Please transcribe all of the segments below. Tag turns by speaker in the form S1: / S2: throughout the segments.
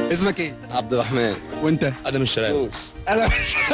S1: اسمك ايه
S2: عبد الرحمن
S1: وانت
S2: ادم الشراوي
S1: انا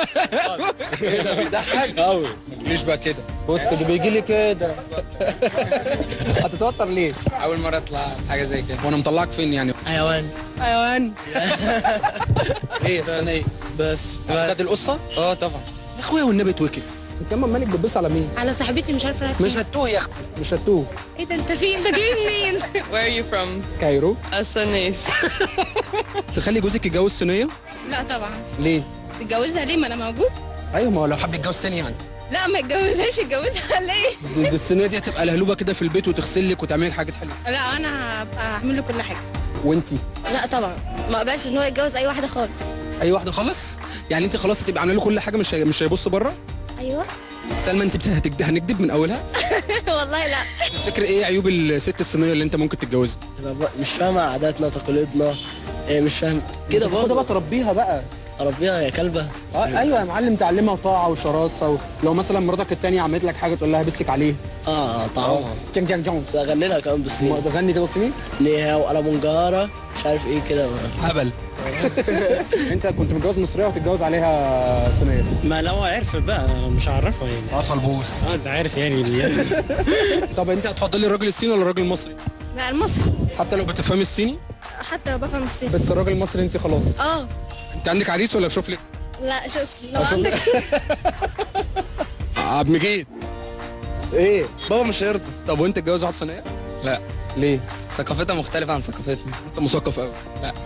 S2: قوي
S1: مش بقى كده بص ده بيجي لي كده هتتوتر ليه
S3: اول مره اطلع حاجه زي كده
S1: وانا مطلعك فين يعني
S2: حيوان
S1: حيوان ايه استنى ايه
S2: بس
S1: خد القصه
S3: اه طبعا
S1: يا اخويا والنبي توكس انت ياما مالك بتبص على مين
S4: على صاحبتي مش عارفه رايحة
S1: مش
S4: فين.
S1: هتوه يا اختي مش هتوه
S4: ايه ده انت فين انت جاي منين
S5: Where are you from?
S1: كايرو
S5: Asanis.
S1: تخلي جوزك يتجوز صينيه
S4: لا طبعا
S1: ليه
S4: تتجوزها ليه ما انا موجود
S1: ايوه ما هو لو حب يتجوز تاني يعني
S4: لا ما يتجوزهاش يتجوزها ليه
S1: دي, دي الصينيه دي هتبقى لهلوبه كده في البيت وتغسل لك وتعمل لك حاجات حلوه
S4: لا انا هبقى اعمل له كل حاجه
S1: وانتي
S4: لا طبعا ما اقبلش ان هو يتجوز اي واحده خالص
S1: اي واحده خالص يعني انت خلاص هتبقى عامله له كل حاجه مش هي- مش هيبص بره
S4: ايوه
S1: سلمى انت بت- هتكد- هنكدب من اولها
S4: والله لا
S1: تفتكر ايه عيوب الست الصينيه اللي انت ممكن تتجوزها
S2: تبقى بق- مش فاهمه عاداتنا تقاليدنا إيه مش فاهم كده
S1: تاخدها بقى
S2: برضه
S1: تربيها بقى
S2: اربيها يا كلبه
S1: اه ايوه يا معلم تعلمها طاعه وشراسه و... لو مثلا مراتك التانية عملت لك حاجه تقول لها بسك عليه
S2: اه طعمها
S1: جانج جانج جانج
S2: اغني لها كمان بالصيني
S1: تغني كده صيني
S2: نيها وانا منجهره مش عارف ايه كده
S1: هبل انت كنت متجوز مصريه وتتجوز عليها صينيه
S6: ما لو عرف بقى أنا مش هعرفه يعني
S1: اه خلبوس
S6: اه انت عارف يعني
S1: طب انت هتفضلي الراجل الصيني ولا الراجل المصري
S4: لا المصري
S1: حتى لو بتفهمي الصيني
S4: حتى لو بفهم الصين
S1: بس الراجل المصري انت خلاص
S4: اه
S1: انت عندك عريس ولا شوف لك
S4: لا شوف لو
S1: أشوف-
S4: عندك
S1: عبد مجيد ايه
S3: بابا مش هيرضى
S1: طب وانت تتجوز واحده صينيه
S3: لا
S1: ليه
S3: ثقافتها مختلفه عن ثقافتنا
S1: انت مثقف قوي
S3: لا.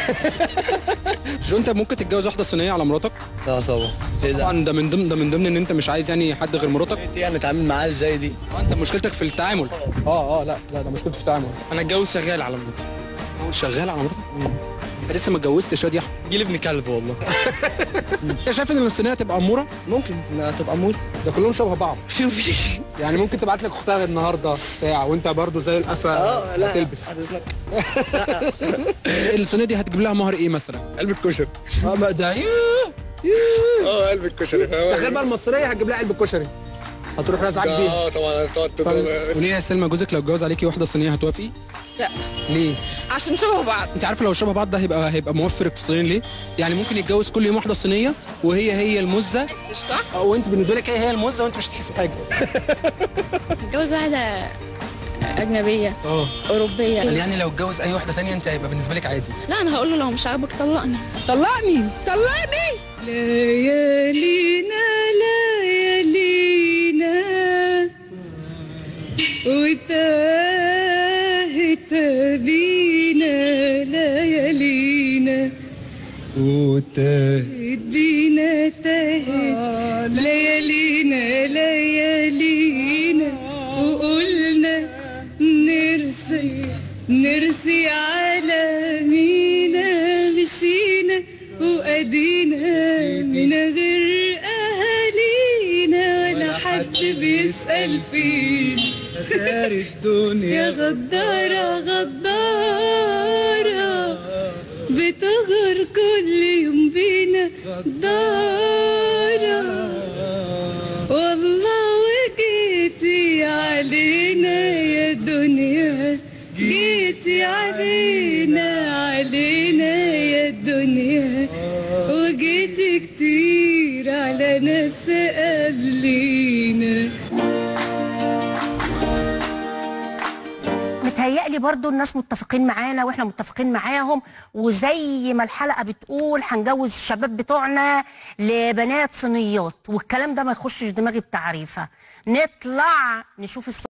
S1: جو انت ممكن تتجوز واحده صينيه على مراتك
S3: لا طبعا ايه ده
S1: طبعا ده من ضمن ده من ضمن ان انت مش عايز يعني حد غير مراتك
S3: انت يعني اتعامل معاها ازاي دي
S1: اه انت مشكلتك في التعامل اه اه لا لا ده مشكلته في التعامل
S6: انا اتجوز شغال على مراتي
S1: هو شغال على مراتك انت لسه ما اتجوزتش يا دي احمد
S6: جيل ابن كلب والله
S1: انت شايف ان الصينيه تبقى اموره
S3: ممكن انها تبقى مول
S1: ده كلهم شبه بعض
S3: شوفي
S1: يعني ممكن تبعت لك اختها النهارده بتاع وانت برضو زي القفا
S3: اه لا
S1: هتلبس
S3: هتسلك
S1: الصينيه دي هتجيب لها مهر ايه مثلا
S3: قلب الكشري
S1: اه ما ده يوه
S3: اه قلب الكشري
S1: تخيل بقى المصريه هتجيب لها علبه كشري هتروح رازعك بيه
S3: اه طبعا هتقعد
S1: طب قولي لي يا سلمى جوزك لو اتجوز عليكي واحده صينيه هتوافقي؟
S4: لا.
S1: ليه؟
S4: عشان شبه بعض
S1: انت عارفه لو شبه بعض ده هيبقى هيبقى موفر اقتصاديا ليه؟ يعني ممكن يتجوز كل يوم واحده صينيه وهي هي المزه
S4: مش صح
S1: اه، وانت بالنسبه لك هي هي المزه وانت مش هتحسي بحاجه
S4: اتجوز واحده اجنبيه
S1: اه
S4: اوروبيه
S1: يعني لو اتجوز اي واحده ثانيه انت هيبقى بالنسبه لك عادي
S4: لا انا هقول له لو مش عاجبك طلقني
S1: طلقني طلقني
S4: ليالينا ليالينا وتاهت بينا ليالينا تاهت بينا تاهت ليالينا ليالينا وقلنا نرسي نرسي على مينا مشينا وأدينا من غير أهالينا ولا حد بيسأل فينا
S3: خير الدنيا
S4: يا غدارة غدارة بتغر كل يوم بينا غدارة والله وجيتي علينا يا دنيا جيتي علينا علينا يا دنيا وجيتي كتير على ناس قبلينا
S7: متهيألي برضو الناس متفقين معانا واحنا متفقين معاهم وزي ما الحلقة بتقول هنجوز الشباب بتوعنا لبنات صينيات والكلام ده ما يخشش دماغي بتعريفة نطلع نشوف الصور